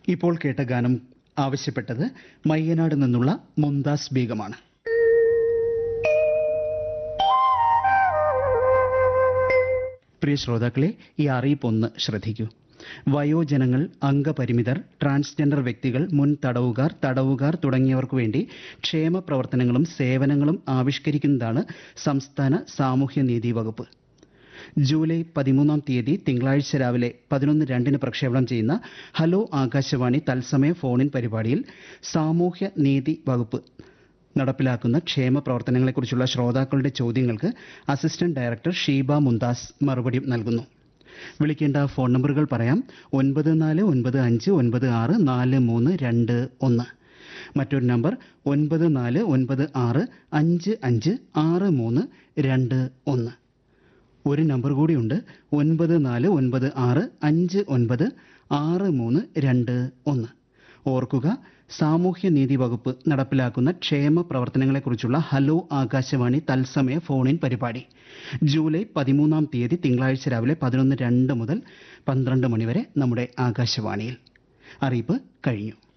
ഇപ്പോൾ കേട്ട ഗാനം ആവശ്യപ്പെട്ടത് മയ്യനാട് നിന്നുള്ള മുംതാസ് ബീഗമാണ് പ്രിയ ശ്രോതാക്കളെ ഈ അറിയിപ്പ് ഒന്ന് ശ്രദ്ധിക്കൂ വയോജനങ്ങൾ അംഗപരിമിതർ ട്രാൻസ്ജെൻഡർ വ്യക്തികൾ മുൻ തടവുകാർ തടവുകാർ തുടങ്ങിയവർക്കു വേണ്ടി ക്ഷേമ പ്രവർത്തനങ്ങളും സേവനങ്ങളും ആവിഷ്കരിക്കുന്നതാണ് സംസ്ഥാന സാമൂഹ്യനീതി വകുപ്പ് ജൂലൈ പതിമൂന്നാം തീയതി തിങ്കളാഴ്ച രാവിലെ പതിനൊന്ന് രണ്ടിന് പ്രക്ഷേപണം ചെയ്യുന്ന ഹലോ ആകാശവാണി തത്സമയ ഫോണിൻ പരിപാടിയിൽ സാമൂഹ്യ നീതി വകുപ്പ് നടപ്പിലാക്കുന്ന ക്ഷേമ പ്രവർത്തനങ്ങളെക്കുറിച്ചുള്ള ശ്രോതാക്കളുടെ ചോദ്യങ്ങൾക്ക് അസിസ്റ്റന്റ് ഡയറക്ടർ ഷീബ മുന്താസ് മറുപടി നൽകുന്നു വിളിക്കേണ്ട ഫോൺ നമ്പറുകൾ പറയാം ഒൻപത് നാല് ഒൻപത് അഞ്ച് ഒൻപത് ആറ് നാല് മൂന്ന് രണ്ട് ഒന്ന് മറ്റൊരു നമ്പർ ഒൻപത് നാല് ഒൻപത് ആറ് അഞ്ച് അഞ്ച് ആറ് മൂന്ന് രണ്ട് ഒന്ന് ഒരു നമ്പർ കൂടിയുണ്ട് ഒൻപത് നാല് ഒൻപത് ആറ് അഞ്ച് ഒൻപത് ആറ് മൂന്ന് രണ്ട് ഒന്ന് ഓർക്കുക സാമൂഹ്യനീതി വകുപ്പ് നടപ്പിലാക്കുന്ന ക്ഷേമ പ്രവർത്തനങ്ങളെക്കുറിച്ചുള്ള ഹലോ ആകാശവാണി തത്സമയ ഫോണിൻ പരിപാടി ജൂലൈ പതിമൂന്നാം തീയതി തിങ്കളാഴ്ച രാവിലെ പതിനൊന്ന് രണ്ട് മുതൽ പന്ത്രണ്ട് മണിവരെ നമ്മുടെ ആകാശവാണിയിൽ അറിയിപ്പ് കഴിഞ്ഞു